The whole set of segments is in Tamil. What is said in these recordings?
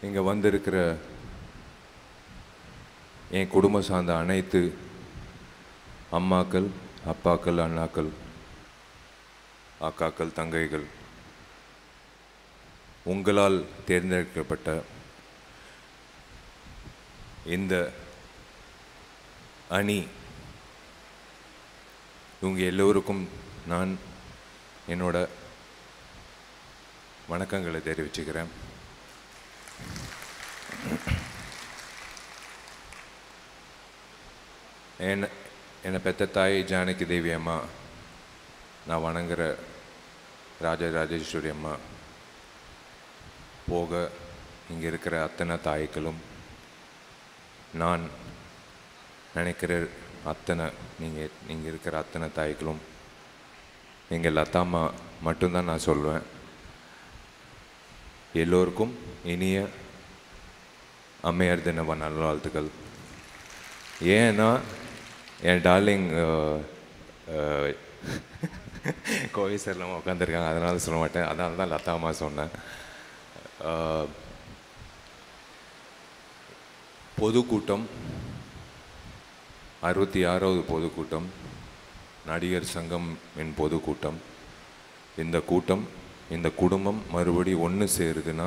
இங்கே வந்திருக்கிற என் குடும்பம் சார்ந்த அனைத்து அம்மாக்கள் அப்பாக்கள் அண்ணாக்கள் அக்காக்கள் தங்கைகள் உங்களால் தேர்ந்தெடுக்கப்பட்ட இந்த அணி இவங்க எல்லோருக்கும் நான் என்னோட வணக்கங்களை தெரிவிச்சுக்கிறேன் என்ன என்னை பெத்த தாய் ஜானகி தேவி அம்மா நான் வணங்குற ராஜராஜேஸ்வரி அம்மா போக இங்கே இருக்கிற அத்தனை தாய்களும் நான் நினைக்கிற அத்தனை நீங்கள் நீங்கள் இருக்கிற அத்தனை தாய்களும் எங்கள் லதாம்மா மட்டும்தான் நான் சொல்லுவேன் எல்லோருக்கும் இனிய அம்மையார் தின நல்வாழ்த்துக்கள் ஏன்னா என் டார்லிங் கோவை சார்லாம் உட்காந்துருக்காங்க அதனால சொல்ல மாட்டேன் அதனால தான் லதா அம்மா சொன்னேன் அஹ், பொதுக்கூட்டம் அறுபத்தி ஆறாவது பொதுக்கூட்டம் நடிகர் சங்கம் என் பொதுக்கூட்டம் இந்த கூட்டம் இந்த குடும்பம் மறுபடி ஒன்று சேருதுன்னா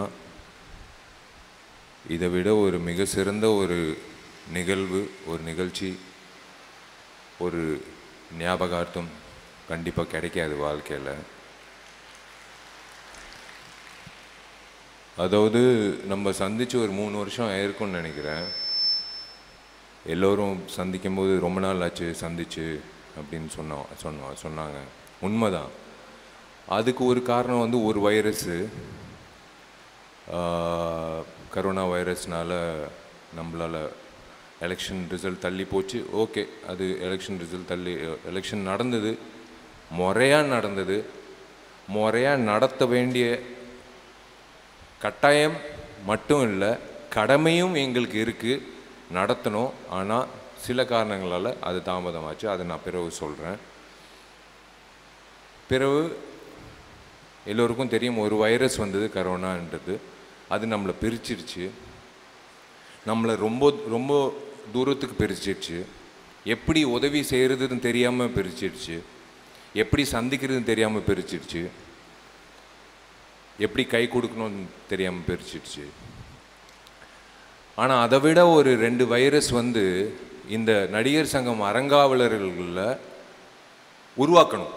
இதை விட ஒரு மிக சிறந்த ஒரு நிகழ்வு ஒரு நிகழ்ச்சி ஒரு ஞாபகார்த்தம் கண்டிப்பாக கிடைக்காது வாழ்க்கையில் அதாவது நம்ம சந்திச்சு ஒரு மூணு வருஷம் ஆயிருக்கும்னு நினைக்கிறேன் எல்லோரும் சந்திக்கும்போது ரொம்ப நாள் ஆச்சு சந்திச்சு அப்படின்னு சொன்னோம் சொன்னோம் சொன்னாங்க உண்மைதான் அதுக்கு ஒரு காரணம் வந்து ஒரு வைரஸு கரோனா வைரஸ்னால நம்மளால் எலெக்ஷன் ரிசல்ட் தள்ளி போச்சு ஓகே அது எலெக்ஷன் ரிசல்ட் தள்ளி எலெக்ஷன் நடந்தது முறையாக நடந்தது முறையாக நடத்த வேண்டிய கட்டாயம் மட்டும் இல்லை கடமையும் எங்களுக்கு இருக்குது நடத்தணும் ஆனால் சில காரணங்களால் அது தாமதமாச்சு அதை நான் பிறகு சொல்கிறேன் பிறகு எல்லோருக்கும் தெரியும் ஒரு வைரஸ் வந்தது கரோனான்றது அது நம்மளை பிரிச்சிருச்சு நம்மளை ரொம்ப ரொம்ப தூரத்துக்கு பிரிச்சிருச்சு எப்படி உதவி செய்கிறதுன்னு தெரியாமல் பிரிச்சிருச்சு எப்படி சந்திக்கிறதுன்னு தெரியாமல் பிரிச்சிருச்சு எப்படி கை கொடுக்கணும்னு தெரியாமல் பிரிச்சிடுச்சு ஆனால் அதை விட ஒரு ரெண்டு வைரஸ் வந்து இந்த நடிகர் சங்கம் அறங்காவலர்களில் உருவாக்கணும்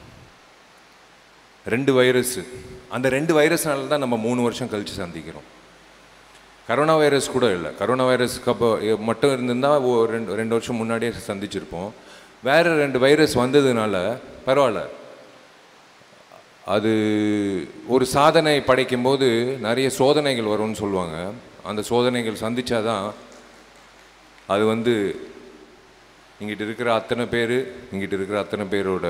ரெண்டு வைரஸ் அந்த ரெண்டு வைரஸ்னால தான் நம்ம மூணு வருஷம் கழித்து சந்திக்கிறோம் கரோனா வைரஸ் கூட இல்லை கரோனா வைரஸ்க்கு அப்போ எ- மட்டும் இருந்திருந்தால் ஓ ரெண்டு ரெண்டு வருஷம் முன்னாடியே சந்திச்சிருப்போம் வேறு ரெண்டு வைரஸ் வந்ததுனால பரவாயில்ல அது ஒரு சாதனை படைக்கும்போது நிறைய சோதனைகள் வரும்னு சொல்லுவாங்க அந்த சோதனைகள் சந்திச்சாதான் அது வந்து இங்கிட்டு இருக்கிற அத்தனை பேர் இங்கிட்டு இருக்கிற அத்தனை பேரோட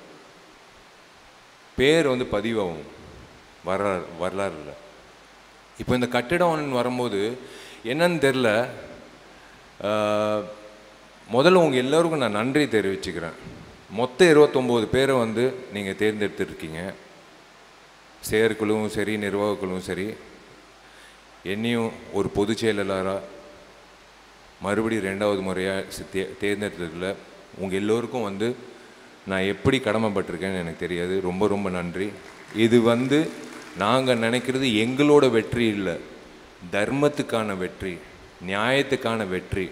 பேர் வந்து பதிவாகும் வரலாறு வரலாறுல இப்போ இந்த கட்டிடம் வரும்போது என்னன்னு தெரில முதல்ல உங்கள் எல்லோருக்கும் நான் நன்றி தெரிவிச்சுக்கிறேன் மொத்த இருபத்தொம்போது பேரை வந்து நீங்கள் தேர்ந்தெடுத்துருக்கீங்க செயற்குழுவும் சரி நிர்வாகக்குழுவும் சரி என்னையும் ஒரு பொதுச் செயலாளராக மறுபடியும் ரெண்டாவது முறையாக தே தேர்ந்தெடுத்ததில் உங்கள் எல்லோருக்கும் வந்து நான் எப்படி கடமைப்பட்டிருக்கேன்னு எனக்கு தெரியாது ரொம்ப ரொம்ப நன்றி இது வந்து நாங்கள் நினைக்கிறது எங்களோட வெற்றி இல்லை தர்மத்துக்கான வெற்றி நியாயத்துக்கான வெற்றி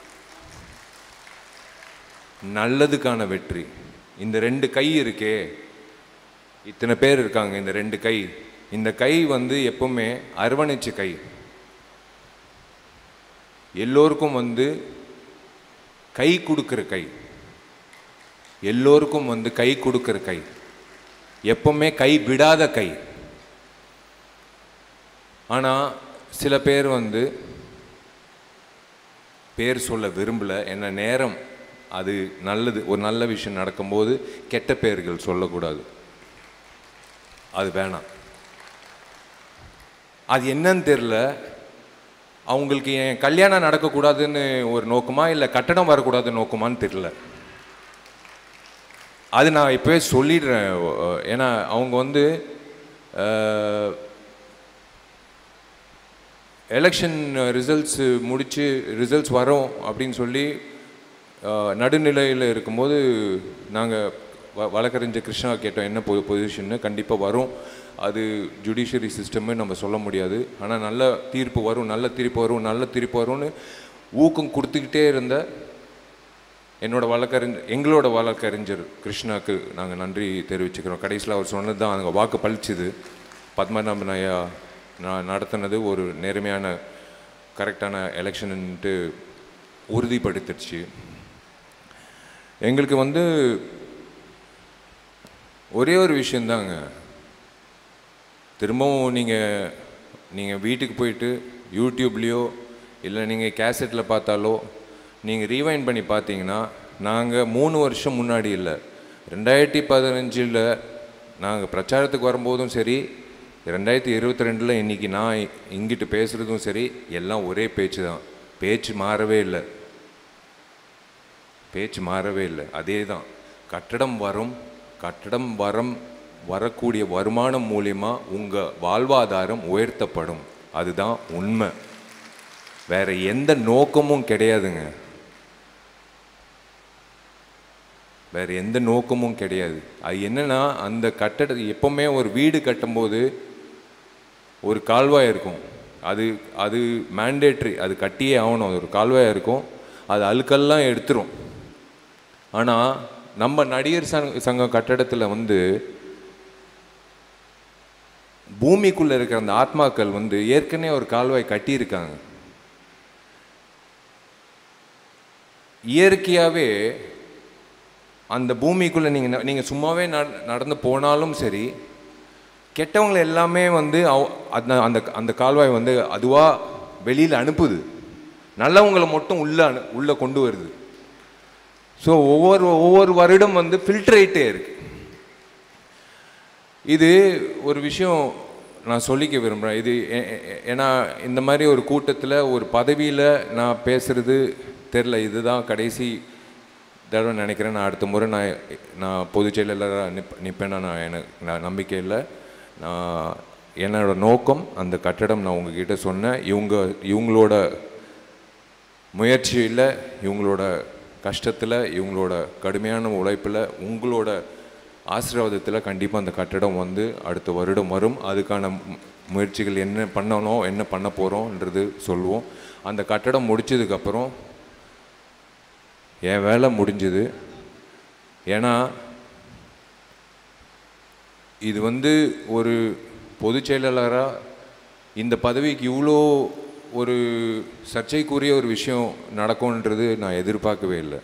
நல்லதுக்கான வெற்றி இந்த ரெண்டு கை இருக்கே இத்தனை பேர் இருக்காங்க இந்த ரெண்டு கை இந்த கை வந்து எப்பவுமே அரவணைச்ச கை எல்லோருக்கும் வந்து கை கொடுக்குற கை எல்லோருக்கும் வந்து கை கொடுக்குற கை எப்பவுமே கை விடாத கை ஆனால் சில பேர் வந்து பேர் சொல்ல விரும்பல என்ன நேரம் அது நல்லது ஒரு நல்ல விஷயம் நடக்கும்போது கெட்ட பெயர்கள் சொல்லக்கூடாது அது வேணாம் அது என்னன்னு தெரில அவங்களுக்கு என் கல்யாணம் நடக்கக்கூடாதுன்னு ஒரு நோக்கமா இல்லை கட்டணம் வரக்கூடாதுன்னு நோக்கமான்னு தெரில அது நான் இப்போவே சொல்லிடுறேன் அஹ் ஏன்னா அவங்க வந்து அஹ், எலெக்ஷன் ரிசல்ட்ஸ் முடித்து ரிசல்ட்ஸ் வரும் அப்படின்னு சொல்லி நடுநிலையில் இருக்கும்போது நாங்கள் வ வழக்கறிஞர் கிருஷ்ணா கேட்டோம் என்ன பொ பொசிஷன்னு கண்டிப்பாக வரும் அது ஜுடிஷியரி சிஸ்டம்னு நம்ம சொல்ல முடியாது ஆனால் நல்ல தீர்ப்பு வரும் நல்ல தீர்ப்பு வரும் நல்ல தீர்ப்பு வரும்னு ஊக்கம் கொடுத்துக்கிட்டே இருந்த என்னோட வழக்கறிஞர் எங்களோட வழக்கறிஞர் கிருஷ்ணாக்கு நாங்கள் நன்றி தெரிவிச்சுக்கிறோம் கடைசியில் அவர் சொன்னது தான் அங்கே வாக்கு பளிச்சுது பத்மநாபன் ஐயா நான் நடத்தினது ஒரு நேர்மையான கரெக்டான எலெக்ஷன்ட்டு உறுதிப்படுத்திடுச்சு எங்களுக்கு வந்து ஒரே ஒரு விஷயந்தாங்க திரும்பவும் நீங்கள் நீங்கள் வீட்டுக்கு போயிட்டு யூடியூப்லேயோ இல்லை நீங்கள் கேசட்டில் பார்த்தாலோ நீங்கள் ரீவைண்ட் பண்ணி பார்த்தீங்கன்னா நாங்கள் மூணு வருஷம் முன்னாடி இல்லை ரெண்டாயிரத்தி பதினஞ்சில் நாங்கள் பிரச்சாரத்துக்கு வரும்போதும் சரி ரெண்டாயிரத்தி இருபத்தி ரெண்டில் இன்றைக்கி நான் இங்கிட்டு பேசுகிறதும் சரி எல்லாம் ஒரே பேச்சு தான் பேச்சு மாறவே இல்லை பேச்சு மாறவே இல்லை அதே தான் கட்டடம் வரும் கட்டடம் வரம் வரக்கூடிய வருமானம் மூலிமா உங்கள் வாழ்வாதாரம் உயர்த்தப்படும் அதுதான் உண்மை வேற எந்த நோக்கமும் கிடையாதுங்க வேற எந்த நோக்கமும் கிடையாது அது என்னன்னா அந்த கட்டட எப்பவுமே ஒரு வீடு கட்டும்போது ஒரு கால்வாய் இருக்கும் அது அது மேண்டேட்ரி அது கட்டியே ஆகணும் அது ஒரு கால்வாயாக இருக்கும் அது அழுக்கெல்லாம் எடுத்துரும் ஆனால் நம்ம நடிகர் சங்க சங்க கட்டடத்தில் வந்து பூமிக்குள்ளே இருக்கிற அந்த ஆத்மாக்கள் வந்து ஏற்கனவே ஒரு கால்வாய் கட்டியிருக்காங்க இயற்கையாகவே அந்த பூமிக்குள்ளே நீங்கள் நீங்கள் சும்மாவே நட- நடந்து போனாலும் சரி கெட்டவங்களை எல்லாமே வந்து அவ- அந்த அந்த அந்த கால்வாய் வந்து அதுவாக வெளியில் அனுப்புது நல்லவங்களை மட்டும் உள்ள அனு உள்ளே கொண்டு வருது ஸோ ஒவ்வொரு ஒவ்வொரு வருடம் வந்து ஃபில்ட்ரேட்டே இருக்கு இது ஒரு விஷயம் நான் சொல்லிக்க விரும்புகிறேன் இது ஏ- ஏ- ஏன்னா இந்த மாதிரி ஒரு கூட்டத்தில் ஒரு பதவியில் நான் பேசுறது தெரில இதுதான் கடைசி தடவை நினைக்கிறேன் நான் அடுத்த முறை நான் நான் பொதுச் செயலாளராக நிப் நிற்பேன்னா நான் எனக்கு நான் நம்பிக்கை இல்லை நான் என்னோட நோக்கம் அந்த கட்டடம் நான் உங்ககிட்ட சொன்னேன் இவங்க இவங்களோட முயற்சியில் இவங்களோட கஷ்டத்தில் இவங்களோட கடுமையான உழைப்பில் உங்களோட ஆசீர்வாதத்தில் கண்டிப்பாக அந்த கட்டடம் வந்து அடுத்த வருடம் வரும் அதுக்கான மு- முயற்சிகள் என்ன பண்ணணும் என்ன பண்ண போகிறோன்றது சொல்லுவோம் அந்த கட்டடம் முடிச்சதுக்கப்புறம் என் வேலை முடிஞ்சுது ஏன்னா இது வந்து ஒரு பொதுச் செயலாளராக இந்த பதவிக்கு இவ்வளோ ஒரு சர்ச்சைக்குரிய ஒரு விஷயம் நடக்கும்ன்றது நான் எதிர்பார்க்கவே இல்லை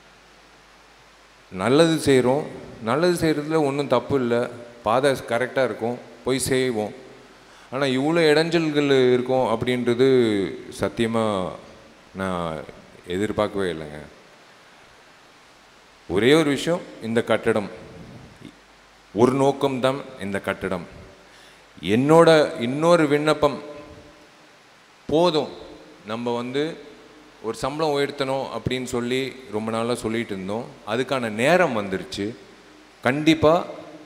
நல்லது செய்கிறோம் நல்லது செய்கிறதுல ஒன்றும் தப்பு இல்லை பாதை கரெக்டாக இருக்கும் போய் செய்வோம் ஆனால் இவ்வளோ இடைஞ்சல்கள் இருக்கும் அப்படின்றது சத்தியமாக நான் எதிர்பார்க்கவே இல்லைங்க ஒரே ஒரு விஷயம் இந்த கட்டடம் ஒரு நோக்கம்தான் இந்த கட்டடம் என்னோட இன்னொரு விண்ணப்பம் போதும் நம்ம வந்து ஒரு சம்பளம் உயர்த்தணும் அப்படின்னு சொல்லி ரொம்ப நாளாக சொல்லிட்டு இருந்தோம் அதுக்கான நேரம் வந்துருச்சு கண்டிப்பாக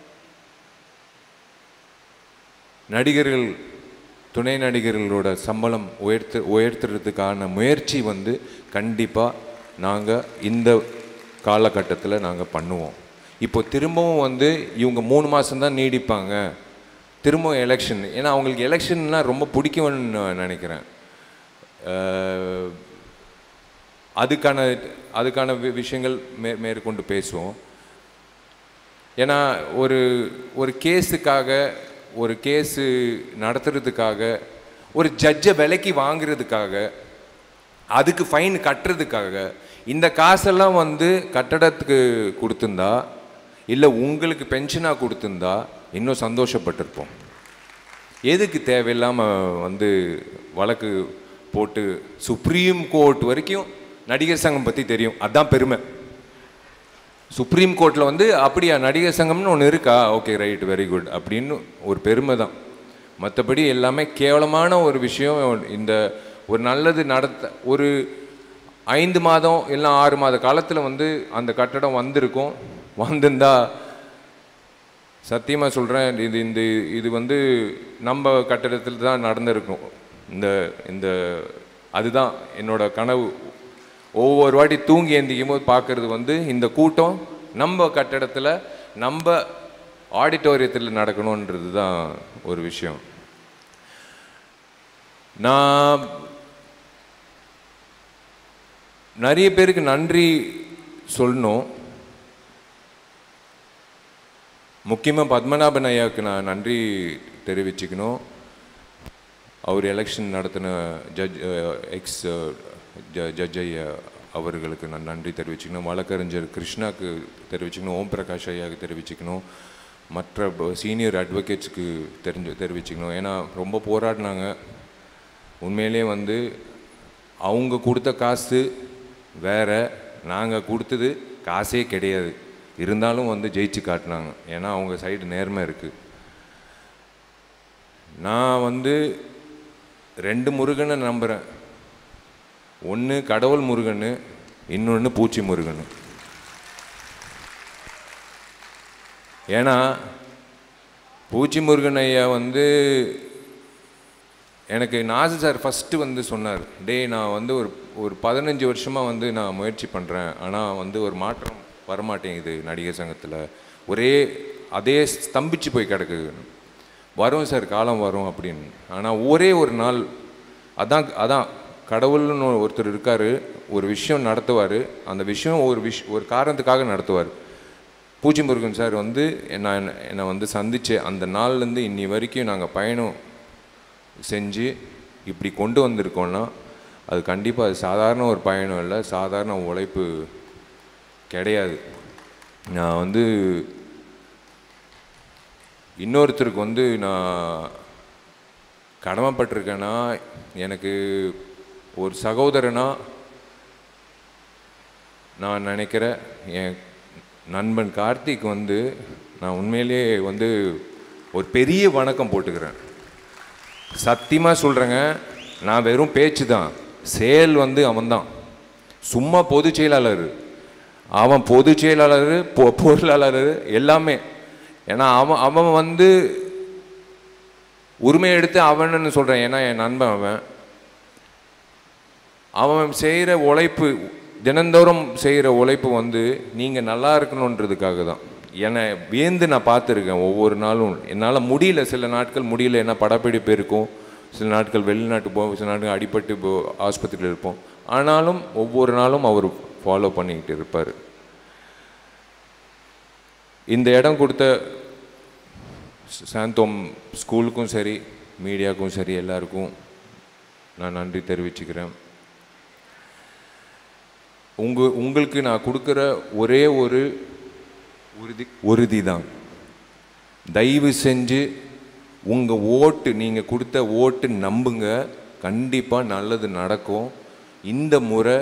நடிகர்கள் துணை நடிகர்களோட சம்பளம் உயர்த்து உயர்த்துறதுக்கான முயற்சி வந்து கண்டிப்பாக நாங்கள் இந்த காலகட்டத்தில் நாங்கள் பண்ணுவோம் இப்போ திரும்பவும் வந்து இவங்க மூணு மாதம்தான் நீடிப்பாங்க திரும்பவும் எலெக்ஷன் ஏன்னா அவங்களுக்கு எலெக்ஷன்னா ரொம்ப பிடிக்கும்னு நான் நினைக்கிறேன் அஹ், அதுக்கான அதுக்கான வி- விஷயங்கள் மே மேற்கொண்டு பேசுவோம் ஏன்னா ஒரு ஒரு கேஸுக்காக ஒரு கேஸு நடத்துறதுக்காக ஒரு ஜட்ஜை விலைக்கு வாங்குறதுக்காக அதுக்கு ஃபைன் கட்டுறதுக்காக இந்த காசெல்லாம் வந்து கட்டடத்துக்கு கொடுத்துருந்தா இல்லை உங்களுக்கு பென்ஷனாக கொடுத்துருந்தா இன்னும் சந்தோஷப்பட்டிருப்போம் எதுக்கு தேவையில்லாமல் வந்து வழக்கு போட்டு சுப்ரீம் கோர்ட் வரைக்கும் நடிகர் சங்கம் பற்றி தெரியும் அதான் பெருமை சுப்ரீம் கோர்ட்டில் வந்து அப்படியா நடிகர் சங்கம்னு ஒன்று இருக்கா ஓகே ரைட் வெரி குட் அப்படின்னு ஒரு பெருமை தான் மற்றபடி எல்லாமே கேவலமான ஒரு விஷயம் இந்த ஒரு நல்லது நடத்த ஒரு ஐந்து மாதம் இல்லை ஆறு மாத காலத்தில் வந்து அந்த கட்டடம் வந்திருக்கும் வந்திருந்தா சத்தியமாக சொல்கிறேன் இது இந்த இது வந்து நம்ம கட்டடத்தில் தான் நடந்திருக்கும் இந்த இந்த அதுதான் என்னோட கனவு ஒவ்வொரு வாட்டி தூங்கி எந்திக்கும் போது பார்க்கறது வந்து இந்த கூட்டம் நம்ம கட்டடத்தில் நம்ம ஆடிட்டோரியத்தில் நடக்கணுன்றது தான் ஒரு விஷயம் நான் நிறைய பேருக்கு நன்றி சொல்லணும் முக்கியமாக பத்மநாபன் ஐயாவுக்கு நான் நன்றி தெரிவிச்சுக்கணும் அவர் எலெக்ஷன் நடத்தின ஜட்ஜ் எக்ஸ் ஜட்ஜ் ஐயா அவர்களுக்கு நான் நன்றி தெரிவிச்சுக்கணும் வழக்கறிஞர் கிருஷ்ணாக்கு தெரிவிச்சுக்கணும் ஓம் பிரகாஷ் ஐயாவுக்கு தெரிவிச்சுக்கணும் மற்ற சீனியர் அட்வொகேட்ஸ்க்கு தெரிஞ்சு தெரிவிச்சுக்கணும் ஏன்னா ரொம்ப போராடினாங்க உண்மையிலே வந்து அவங்க கொடுத்த காசு வேற நாங்கள் கொடுத்தது காசே கிடையாது இருந்தாலும் வந்து ஜெயிச்சு காட்டினாங்க ஏன்னா அவங்க சைடு நேர்மை இருக்குது நான் வந்து ரெண்டு முருகனை நம்புகிறேன் ஒன்று கடவுள் முருகன் இன்னொன்று பூச்சி முருகன் ஏன்னா பூச்சி முருகன் ஐயா வந்து எனக்கு நாசு சார் ஃபஸ்ட்டு வந்து சொன்னார் டேய் நான் வந்து ஒரு ஒரு பதினஞ்சு வருஷமாக வந்து நான் முயற்சி பண்ணுறேன் ஆனால் வந்து ஒரு மாற்றம் வரமாட்டேங்குது நடிகர் சங்கத்தில் ஒரே அதே ஸ்தம்பிச்சு போய் கிடக்குது வரும் சார் காலம் வரும் அப்படின்னு ஆனால் ஒரே ஒரு நாள் அதான் அதான் கடவுள்னு ஒருத்தர் இருக்கார் ஒரு விஷயம் நடத்துவார் அந்த விஷயம் ஒரு விஷ் ஒரு காரணத்துக்காக நடத்துவார் பூச்சி முருகன் சார் வந்து நான் என்னை வந்து சந்திச்ச அந்த நாள்லேருந்து இன்னி வரைக்கும் நாங்கள் பயணம் செஞ்சு இப்படி கொண்டு வந்திருக்கோன்னா அது கண்டிப்பாக அது சாதாரண ஒரு பயணம் இல்லை சாதாரண உழைப்பு கிடையாது நான் வந்து இன்னொருத்தருக்கு வந்து நான் கடமைப்பட்டிருக்கேன்னா எனக்கு ஒரு சகோதரனா நான் நினைக்கிறேன் என் நண்பன் கார்த்திக் வந்து நான் உண்மையிலேயே வந்து ஒரு பெரிய வணக்கம் போட்டுக்கிறேன் சத்தியமாக சொல்கிறேங்க நான் வெறும் பேச்சு தான் செயல் வந்து அவன்தான் சும்மா பொதுச் செயலாளர் அவன் பொதுச் செயலாளர் பொ பொருளாளர் எல்லாமே ஏன்னா அவன் அவன் வந்து உரிமை எடுத்து அவன்னு சொல்கிறேன் ஏன்னா என் நண்பன் அவன் அவன் செய்கிற உழைப்பு தினந்தோறும் செய்கிற உழைப்பு வந்து நீங்கள் நல்லா இருக்கணுன்றதுக்காக தான் என்னை வியந்து நான் பார்த்துருக்கேன் ஒவ்வொரு நாளும் என்னால் முடியல சில நாட்கள் முடியல என்ன படப்பிடிப்பு இருக்கும் சில நாட்கள் வெளிநாட்டு போவோம் சில நாட்கள் அடிபட்டு போ ஆஸ்பத்திரியில் இருப்போம் ஆனாலும் ஒவ்வொரு நாளும் அவர் ஃபாலோ பண்ணிக்கிட்டு இருப்பார் இந்த இடம் கொடுத்த சாந்தோம் ஸ்கூலுக்கும் சரி மீடியாவுக்கும் சரி எல்லாருக்கும் நான் நன்றி தெரிவிச்சுக்கிறேன் உங்க உங்களுக்கு நான் கொடுக்குற ஒரே ஒரு உறுதி உறுதி தான் தயவு செஞ்சு உங்கள் ஓட்டு நீங்கள் கொடுத்த ஓட்டு நம்புங்க கண்டிப்பாக நல்லது நடக்கும் இந்த முறை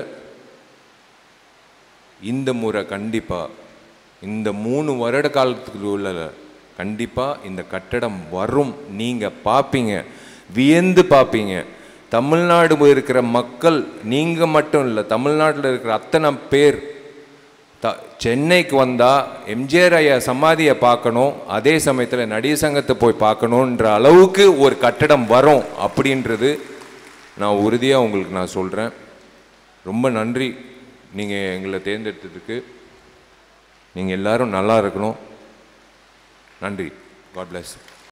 இந்த முறை கண்டிப்பாக இந்த மூணு வருட காலத்துக்கு உள்ள கண்டிப்பாக இந்த கட்டடம் வரும் நீங்கள் பார்ப்பீங்க வியந்து பார்ப்பீங்க தமிழ்நாடு இருக்கிற மக்கள் நீங்கள் மட்டும் இல்லை தமிழ்நாட்டில் இருக்கிற அத்தனை பேர் த சென்னைக்கு வந்தால் எம்ஜிஆர் ஐயா சமாதியை பார்க்கணும் அதே சமயத்தில் நடிகர் சங்கத்தை போய் பார்க்கணுன்ற அளவுக்கு ஒரு கட்டடம் வரும் அப்படின்றது நான் உறுதியாக உங்களுக்கு நான் சொல்கிறேன் ரொம்ப நன்றி நீங்கள் எங்களை தேர்ந்தெடுத்ததுக்கு நீங்கள் எல்லாரும் நல்லா இருக்கணும் நன்றி காட் bless